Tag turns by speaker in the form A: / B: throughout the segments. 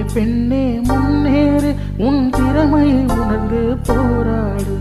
A: பெண்ணே முன்னேறு உன் திறமையை உணர்ந்து போராடு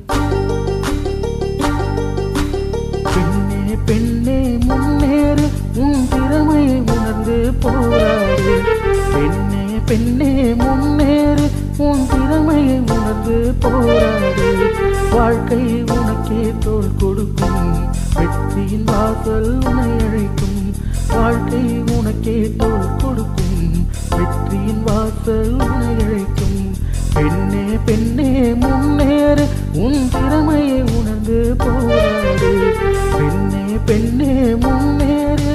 A: பெண்ணே பெண்ணே முன்னேறு உன் திறமையை உணர்ந்து போராடு பெண்ணே பெண்ணே முன்னேறு உன் திறமையை உணர்ந்து போராடு வாழ்க்கை உனக்கே தோல் கொடுக்கும் வெற்றியின் வாசல் உன்னை அழைக்கும் வாழ்க்கை உனக்கே தோல் கொடுக்கும் வெற்றியின் வாசல் உன்னை அழைக்கும் பெண்ணே பெண்ணே முன்னேறு உன் திறமையை உணர்ந்து போராடு பெண்ணே பெண்ணே முன்னேறு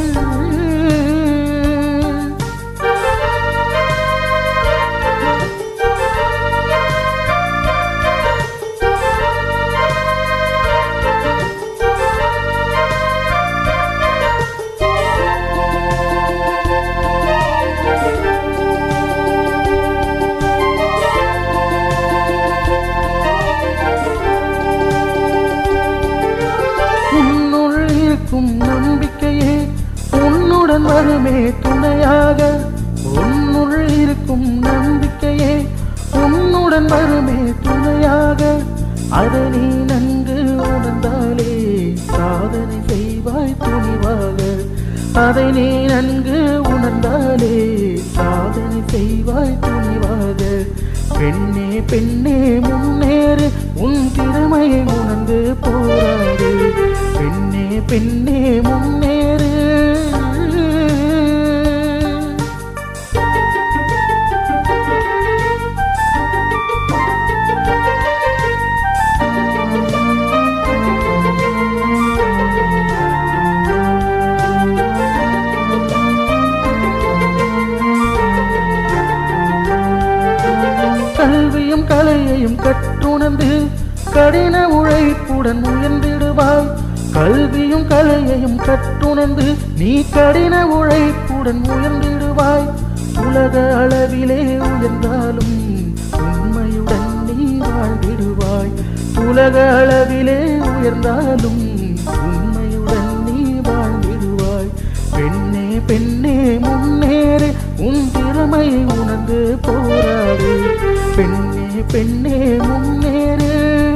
A: உன்னுள் இருக்கும் நம்பிக்கையே உன்னுடன் வருமே துணையாக உன்னுள் இருக்கும் நம்பிக்கையே உன்னுடன் வருமே துணையாக அதை நீ நன்கு உணர்ந்தாலே சாதனை செய்வாய் துணிவாக அதை நீ நன்கு உணர்ந்தாலே சாதனை செய்வாய் துணிவாக பெண்ணே பெண்ணே முன்னேறு உன் திறமையை உணர்ந்து போராடு பெண்ணே பெண்ணே முன்னேறு கல்வியும் கலையையும் கற்றுணர்ந்து கடின உழைப்புடன் முயன்றிடுவாய் கல்வியும் கலையையும் கற்றுணர்ந்து நீ கடின உழைப்புடன் முயன்றிடுவாய் உலக அளவிலே உயர்ந்தாலும் உண்மையுடன் நீ வாழ்ந்திடுவாய் உலக அளவிலே உயர்ந்தாலும் உண்மையுடன் நீ வாழ்ந்திடுவாய் பெண்ணே பெண்ணே முன்னேறு உன் திறமையை உணர்ந்து போராடு பெண்ணே பெண்ணே முன்னேறு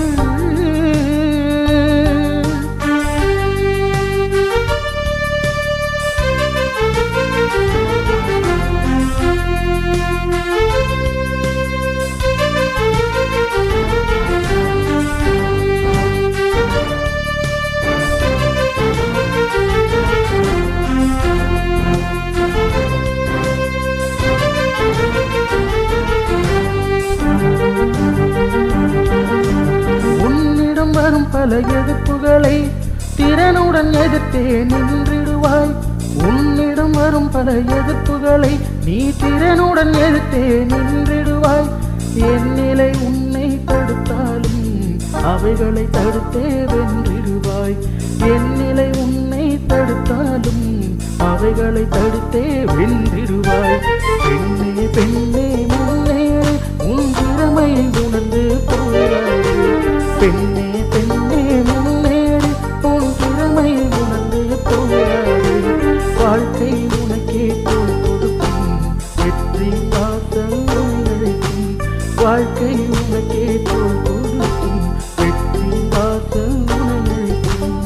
A: உன்னிடம் வரும் பல எதிர்ப்புகளை திறனுடன் எதிர்த்தே நின்றிடுவாய் உன்னிடம் வரும் பல எதிர்ப்புகளை நீ திறனுடன் எதிர்த்தே நின்றிடுவாய் என் நிலை உன்னை தடுத்தாலும் அவைகளை தடுத்தே வென்றிடுவாய் என் நிலை உன்னை தடுத்தாலும் அவைகளை தடுத்தே வென்றிடுவாய் பெண்ணே பெண்ணே முன்னேறு உன் திறமையை உணர்ந்து போராடு பெண்ணே பெண்ணே முன்னேறு உன் திறமையை உணர்ந்து போராடு வாழ்க்கை உனக்கே தோல் கொடுக்கும் வெற்றி வாசல் அழைக்கும் வாழ்க்கை உனக்கே தோல் கொடுக்கும் வெற்றி வாசல் அழைக்கும்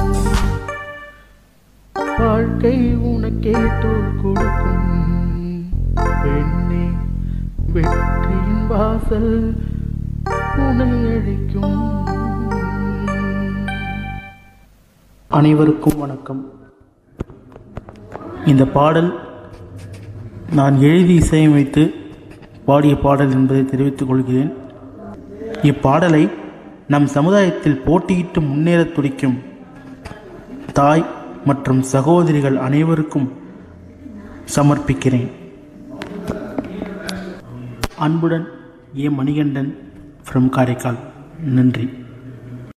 A: வாழ்க்கை உனக்கே தோல் கொடுக்கும் பெண்ணே வெற்றியின் வாசல் உன்னை அழைக்கும்
B: அனைவருக்கும் வணக்கம் இந்த பாடல் நான் எழுதி இசையமைத்து பாடிய பாடல் என்பதை தெரிவித்துக் கொள்கிறேன் இப்பாடலை நம் சமுதாயத்தில் போட்டியிட்டு முன்னேறத் துடிக்கும் தாய் மற்றும் சகோதரிகள் அனைவருக்கும் சமர்ப்பிக்கிறேன் அன்புடன் ஏ மணிகண்டன் ஃப்ரம் காரைக்கால் நன்றி